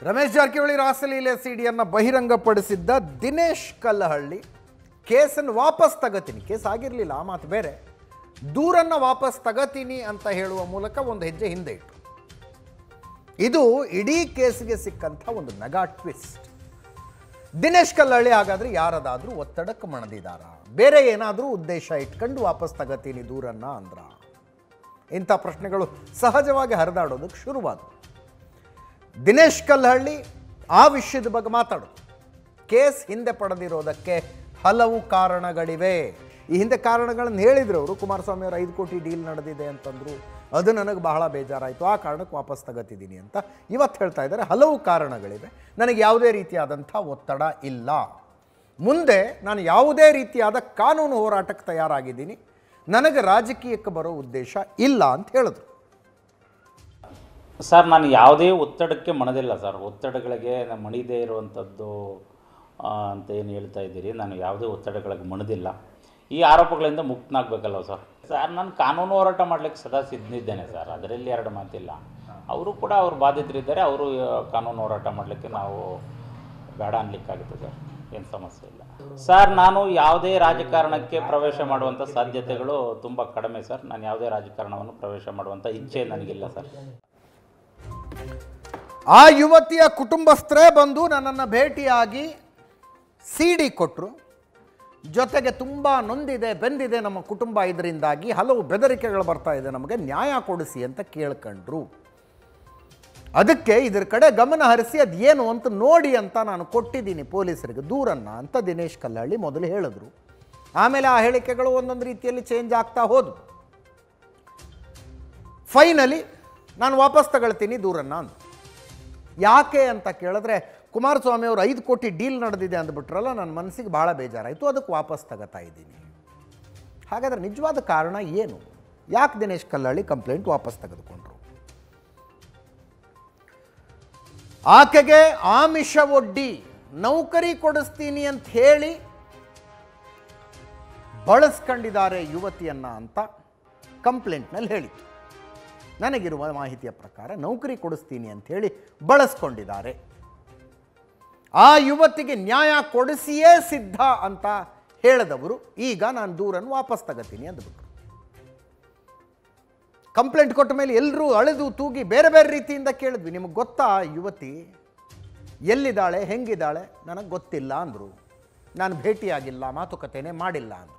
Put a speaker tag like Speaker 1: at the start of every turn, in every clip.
Speaker 1: ರಮೇಶ್ ಜಾರಕಿಹೊಳಿ ರಾಸಲೀಲೆ ಸಿಡಿಯನ್ನು ಬಹಿರಂಗಪಡಿಸಿದ್ದ ದಿನೇಶ್ ಕಲ್ಲಹಳ್ಳಿ ಕೇಸನ್ನು ವಾಪಸ್ ತಗತೀನಿ ಕೇಸ್ ಆಗಿರಲಿಲ್ಲ ಆ ಮಾತು ಬೇರೆ ದೂರನ್ನು ವಾಪಸ್ ತಗತೀನಿ ಅಂತ ಹೇಳುವ ಮೂಲಕ ಒಂದು ಹೆಜ್ಜೆ ಹಿಂದೆ ಇಟ್ಟು ಇದು ಇಡೀ ಕೇಸ್ಗೆ ಸಿಕ್ಕಂಥ ಒಂದು ಮೆಗಾ ಟ್ವಿಸ್ಟ್ ದಿನೇಶ್ ಕಲ್ಲಹಳ್ಳಿ ಹಾಗಾದ್ರೆ ಯಾರದಾದ್ರೂ ಒತ್ತಡಕ್ಕೆ ಮಣದಿದಾರ ಬೇರೆ ಏನಾದರೂ ಉದ್ದೇಶ ಇಟ್ಕೊಂಡು ವಾಪಸ್ ತಗತೀನಿ ದೂರನ್ನ ಅಂದ್ರ ಇಂಥ ಪ್ರಶ್ನೆಗಳು ಸಹಜವಾಗಿ ಹರಿದಾಡೋದಕ್ಕೆ ಶುರುವಾದವು ದಿನೇಶ್ ಕಲ್ಲಹಳ್ಳಿ ಆ ವಿಷಯದ ಬಗ್ಗೆ ಮಾತಾಡೋದು ಕೇಸ್ ಹಿಂದೆ ಪಡೆದಿರೋದಕ್ಕೆ ಹಲವು ಕಾರಣಗಳಿವೆ ಈ ಹಿಂದೆ ಕಾರಣಗಳನ್ನು ಹೇಳಿದ್ರು ಅವರು ಕುಮಾರಸ್ವಾಮಿ ಅವರು ಐದು ಕೋಟಿ ಡೀಲ್ ನಡೆದಿದೆ ಅಂತಂದ್ರು ಅದು ನನಗೆ ಬಹಳ ಬೇಜಾರಾಯಿತು ಆ ಕಾರಣಕ್ಕೆ ವಾಪಸ್ ತಗೋತಿದ್ದೀನಿ ಅಂತ ಇವತ್ತು ಹೇಳ್ತಾ ಇದ್ದಾರೆ ಹಲವು ಕಾರಣಗಳಿವೆ ನನಗೆ ಯಾವುದೇ ರೀತಿಯಾದಂಥ ಒತ್ತಡ ಇಲ್ಲ ಮುಂದೆ ನಾನು ಯಾವುದೇ ರೀತಿಯಾದ ಕಾನೂನು ಹೋರಾಟಕ್ಕೆ ತಯಾರಾಗಿದ್ದೀನಿ ನನಗೆ ರಾಜಕೀಯಕ್ಕೆ ಬರೋ ಉದ್ದೇಶ ಇಲ್ಲ ಅಂತ ಹೇಳಿದ್ರು
Speaker 2: ಸರ್ ನಾನು ಯಾವುದೇ ಒತ್ತಡಕ್ಕೆ ಮಣದಿಲ್ಲ ಸರ್ ಒತ್ತಡಗಳಿಗೆ ನಾನು ಮಣಿದೇ ಇರುವಂಥದ್ದು ಆ, ಅಂತ ಏನು ಹೇಳ್ತಾ ಇದ್ದೀರಿ ನಾನು ಯಾವುದೇ ಒತ್ತಡಗಳಿಗೆ ಮಣದಿಲ್ಲ ಈ ಆರೋಪಗಳಿಂದ ಮುಕ್ತನಾಗಬೇಕಲ್ಲ ಸರ್ ಸರ್ ನಾನು ಕಾನೂನು ಹೋರಾಟ ಮಾಡಲಿಕ್ಕೆ ಸದಾ ಸಿದ್ಧಿದ್ದೇನೆ ಸರ್ ಅದರಲ್ಲಿ ಎರಡು ಮಾತಿಲ್ಲ ಅವರು ಕೂಡ ಅವ್ರು ಬಾಧಿತರಿದ್ದಾರೆ ಅವರು ಆ, ಕಾನೂನು ಹೋರಾಟ ಮಾಡಲಿಕ್ಕೆ ನಾವು ಬೇಡ ಅನ್ಲಿಕ್ಕಾಗುತ್ತೆ ಸರ್ ಏನು ಸಮಸ್ಯೆ ಇಲ್ಲ ಸರ್ ನಾನು ಯಾವುದೇ ರಾಜಕಾರಣಕ್ಕೆ ಪ್ರವೇಶ ಮಾಡುವಂಥ ಸಾಧ್ಯತೆಗಳು ತುಂಬ ಕಡಿಮೆ ಸರ್ ನಾನು ಯಾವುದೇ ರಾಜಕಾರಣವನ್ನು ಪ್ರವೇಶ ಮಾಡುವಂಥ ಇಚ್ಛೆ ನನಗಿಲ್ಲ ಸರ್
Speaker 1: ಆ ಯುವತಿಯ ಕುಟುಂಬಸ್ಥರೇ ಬಂದು ನನ್ನನ್ನು ಭೇಟಿಯಾಗಿ ಸಿ ಡಿ ಕೊಟ್ಟರು ಜೊತೆಗೆ ತುಂಬ ನೊಂದಿದೆ ಬೆಂದಿದೆ ನಮ್ಮ ಕುಟುಂಬ ಇದರಿಂದಾಗಿ ಹಲವು ಬೆದರಿಕೆಗಳು ಬರ್ತಾ ಇದೆ ನಮಗೆ ನ್ಯಾಯ ಕೊಡಿಸಿ ಅಂತ ಕೇಳ್ಕೊಂಡ್ರು ಅದಕ್ಕೆ ಇದ್ರ ಕಡೆ ಗಮನ ಹರಿಸಿ ಅದು ಏನು ಅಂತ ನೋಡಿ ಅಂತ ನಾನು ಕೊಟ್ಟಿದ್ದೀನಿ ಪೊಲೀಸರಿಗೆ ದೂರನ್ನ ಅಂತ ದಿನೇಶ್ ಕಲ್ಲಹಳ್ಳಿ ಮೊದಲು ಹೇಳಿದ್ರು ಆಮೇಲೆ ಆ ಹೇಳಿಕೆಗಳು ಒಂದೊಂದು ರೀತಿಯಲ್ಲಿ ಚೇಂಜ್ ಆಗ್ತಾ ಹೋದವು ಫೈನಲಿ ನಾನು ವಾಪಸ್ ತಗೊಳ್ತೀನಿ ದೂರನ್ನ ಅಂತ ಯಾಕೆ ಅಂತ ಕೇಳಿದ್ರೆ ಕುಮಾರಸ್ವಾಮಿ ಅವರು ಐದು ಕೋಟಿ ಡೀಲ್ ನಡೆದಿದೆ ಅಂದ್ಬಿಟ್ರಲ್ಲ ನನ್ನ ಮನಸ್ಸಿಗೆ ಭಾಳ ಬೇಜಾರಾಯಿತು ಅದಕ್ಕೆ ವಾಪಸ್ ತಗೋತಾ ಇದ್ದೀನಿ ಹಾಗಾದರೆ ನಿಜವಾದ ಕಾರಣ ಏನು ಯಾಕೆ ದಿನೇಶ್ ಕಲ್ಲಹಳ್ಳಿ ಕಂಪ್ಲೇಂಟ್ ವಾಪಸ್ ತೆಗೆದುಕೊಂಡ್ರು ಆಕೆಗೆ ಆಮಿಷ ಒಡ್ಡಿ ನೌಕರಿ ಕೊಡಿಸ್ತೀನಿ ಅಂತ ಹೇಳಿ ಬಳಸ್ಕೊಂಡಿದ್ದಾರೆ ಯುವತಿಯನ್ನ ಅಂತ ಕಂಪ್ಲೇಂಟ್ನಲ್ಲಿ ಹೇಳಿತ್ತು ನನಗಿರುವ ಮಾಹಿತಿಯ ಪ್ರಕಾರ ನೌಕರಿ ಕೊಡಿಸ್ತೀನಿ ಅಂತ ಹೇಳಿ ಬಳಸ್ಕೊಂಡಿದ್ದಾರೆ ಆ ಯುವತಿಗೆ ನ್ಯಾಯ ಕೊಡಿಸಿಯೇ ಸಿದ್ಧ ಅಂತ ಹೇಳಿದವರು ಈಗ ನಾನು ದೂರನ್ನು ವಾಪಸ್ ತಗೋತೀನಿ ಅಂದ್ಬಿಟ್ರು ಕಂಪ್ಲೇಂಟ್ ಕೊಟ್ಟ ಮೇಲೆ ಎಲ್ಲರೂ ಅಳೆದು ತೂಗಿ ಬೇರೆ ಬೇರೆ ರೀತಿಯಿಂದ ಕೇಳಿದ್ವಿ ನಿಮಗೆ ಗೊತ್ತಾ ಆ ಯುವತಿ ಎಲ್ಲಿದ್ದಾಳೆ ಹೆಂಗಿದ್ದಾಳೆ ನನಗೆ ಗೊತ್ತಿಲ್ಲ ಅಂದರು ನಾನು ಭೇಟಿಯಾಗಿಲ್ಲ ಮಾತುಕತೆನೇ ಮಾಡಿಲ್ಲ ಅಂದರು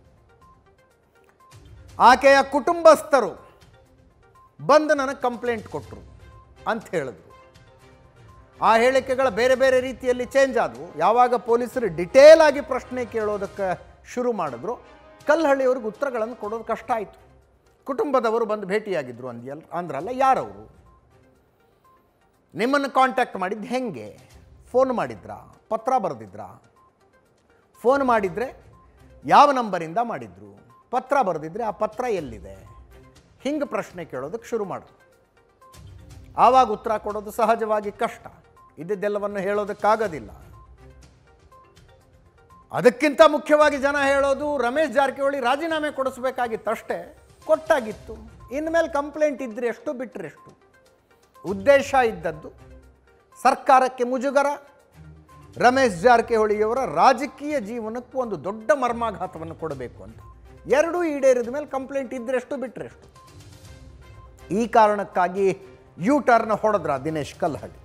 Speaker 1: ಆಕೆಯ ಕುಟುಂಬಸ್ಥರು ಬಂದು ನನಗೆ ಕಂಪ್ಲೇಂಟ್ ಕೊಟ್ಟರು ಅಂತ ಹೇಳಿದ್ರು ಆ ಹೇಳಿಕೆಗಳ ಬೇರೆ ಬೇರೆ ರೀತಿಯಲ್ಲಿ ಚೇಂಜ್ ಆದವು ಯಾವಾಗ ಪೊಲೀಸರು ಡಿಟೇಲ್ ಆಗಿ ಪ್ರಶ್ನೆ ಕೇಳೋದಕ್ಕೆ ಶುರು ಮಾಡಿದ್ರು ಕಲ್ಲಹಳ್ಳಿಯವ್ರಿಗೆ ಉತ್ತರಗಳನ್ನು ಕೊಡೋದು ಕಷ್ಟ ಆಯಿತು ಕುಟುಂಬದವರು ಬಂದು ಭೇಟಿಯಾಗಿದ್ರು ಅಂದ್ಯಲ್ ಅಂದ್ರಲ್ಲ ಯಾರವರು ನಿಮ್ಮನ್ನು ಕಾಂಟ್ಯಾಕ್ಟ್ ಮಾಡಿದ್ದು ಹೆಂಗೆ ಫೋನ್ ಮಾಡಿದ್ರಾ ಪತ್ರ ಬರೆದಿದ್ರಾ ಫೋನ್ ಮಾಡಿದರೆ ಯಾವ ನಂಬರಿಂದ ಮಾಡಿದ್ರು ಪತ್ರ ಬರೆದಿದ್ರೆ ಆ ಪತ್ರ ಎಲ್ಲಿದೆ ಹಿಂಗೆ ಪ್ರಶ್ನೆ ಕೇಳೋದಕ್ಕೆ ಶುರು ಮಾಡಿದ್ರು ಆವಾಗ ಉತ್ತರ ಕೊಡೋದು ಸಹಜವಾಗಿ ಕಷ್ಟ ಇದ್ದಿದ್ದೆಲ್ಲವನ್ನು ಹೇಳೋದಕ್ಕಾಗೋದಿಲ್ಲ ಅದಕ್ಕಿಂತ ಮುಖ್ಯವಾಗಿ ಜನ ಹೇಳೋದು ರಮೇಶ್ ಜಾರಕಿಹೊಳಿ ರಾಜೀನಾಮೆ ಕೊಡಿಸ್ಬೇಕಾಗಿತ್ತಷ್ಟೇ ಕೊಟ್ಟಾಗಿತ್ತು ಇನ್ಮೇಲೆ ಕಂಪ್ಲೇಂಟ್ ಇದ್ರೆ ಎಷ್ಟು ಬಿಟ್ಟರೆ ಎಷ್ಟು ಉದ್ದೇಶ ಇದ್ದದ್ದು ಸರ್ಕಾರಕ್ಕೆ ಮುಜುಗರ ರಮೇಶ್ ಜಾರಕಿಹೊಳಿಯವರ ರಾಜಕೀಯ ಜೀವನಕ್ಕೂ ಒಂದು ದೊಡ್ಡ ಮರ್ಮಾಘಾತವನ್ನು ಕೊಡಬೇಕು ಅಂತ ಎರಡೂ ಈಡೇರಿದ ಮೇಲೆ ಕಂಪ್ಲೇಂಟ್ ಇದ್ದರೆಷ್ಟು ಬಿಟ್ಟರೆಷ್ಟು ಈ ಕಾರಣಕ್ಕಾಗಿ ಯೂ ಟರ್ನ್ ಹೊಡೆದ್ರ ದಿನೇಶ್ ಕಲ್ಲಹಳ್ಳಿ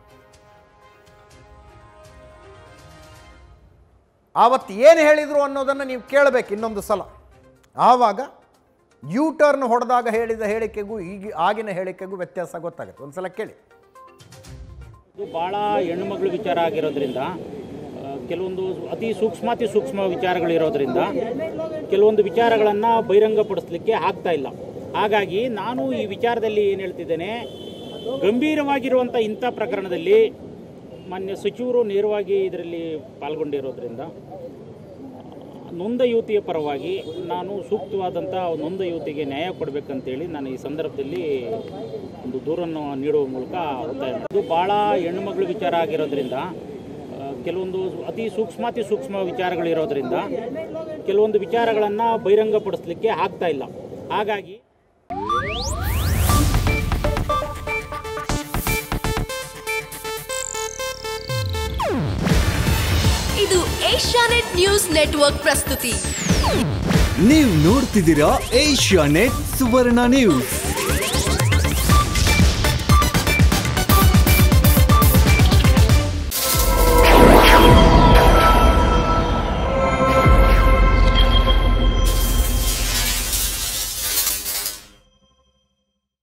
Speaker 1: ಆವತ್ತು ಏನು ಹೇಳಿದರು ಅನ್ನೋದನ್ನು ನೀವು ಕೇಳಬೇಕು ಇನ್ನೊಂದು ಸಲ ಆವಾಗ ಯೂ ಟರ್ನ್ ಹೊಡೆದಾಗ ಹೇಳಿದ ಹೇಳಿಕೆಗೂ ಈಗ ಆಗಿನ ಹೇಳಿಕೆಗೂ ವ್ಯತ್ಯಾಸ ಗೊತ್ತಾಗುತ್ತೆ ಒಂದು ಸಲ ಕೇಳಿ
Speaker 3: ಇದು ಭಾಳ ಹೆಣ್ಣುಮಗಳು ವಿಚಾರ ಆಗಿರೋದ್ರಿಂದ ಆ, ಕೆಲವೊಂದು ಅತಿ ಸೂಕ್ಷ್ಮಾತಿ ಸೂಕ್ಷ್ಮ ವಿಚಾರಗಳಿರೋದ್ರಿಂದ ಕೆಲವೊಂದು ವಿಚಾರಗಳನ್ನು ಬಹಿರಂಗಪಡಿಸ್ಲಿಕ್ಕೆ ಆಗ್ತಾ ಇಲ್ಲ ಹಾಗಾಗಿ ನಾನು ಈ ವಿಚಾರದಲ್ಲಿ ಏನು ಹೇಳ್ತಿದ್ದೇನೆ ಗಂಭೀರವಾಗಿರುವಂಥ ಇಂಥ ಪ್ರಕರಣದಲ್ಲಿ ಮಾನ್ಯ ಸಚಿವರು ನೇರವಾಗಿ ಇದರಲ್ಲಿ ಪಾಲ್ಗೊಂಡಿರೋದ್ರಿಂದ ನೊಂದ ಯುವತಿಯ ಪರವಾಗಿ ನಾನು ಸೂಕ್ತವಾದಂಥ ನೊಂದ ಯುವತಿಗೆ ನ್ಯಾಯ ಕೊಡಬೇಕಂತೇಳಿ ನಾನು ಈ ಸಂದರ್ಭದಲ್ಲಿ ಒಂದು ದೂರನ್ನು ನೀಡುವ ಮೂಲಕ ಒತ್ತಾಯ ಮಾಡ್ತೀನಿ. ಇದು ಭಾಳ ಹೆಣ್ಣುಮಗಳು ವಿಚಾರ ಆಗಿರೋದ್ರಿಂದ ಆ, ಕೆಲವೊಂದು ಅತಿ ಸೂಕ್ಷ್ಮಾತಿ ಸೂಕ್ಷ್ಮ ವಿಚಾರಗಳಿರೋದ್ರಿಂದ ಕೆಲವೊಂದು ವಿಚಾರಗಳನ್ನು ಬಹಿರಂಗಪಡಿಸ್ಲಿಕ್ಕೆ ಆಗ್ತಾ ಇಲ್ಲ ಹಾಗಾಗಿ
Speaker 4: ಇದು ಏಷ್ಯಾನೆಟ್ ನ್ಯೂಸ್ ನೆಟ್ವರ್ಕ್ ಪ್ರಸ್ತುತಿ
Speaker 5: ನೀವು ನೋಡ್ತಿದ್ದೀರಾ ಏಷ್ಯಾ ನೆಟ್ ಸುವರ್ಣ ನ್ಯೂಸ್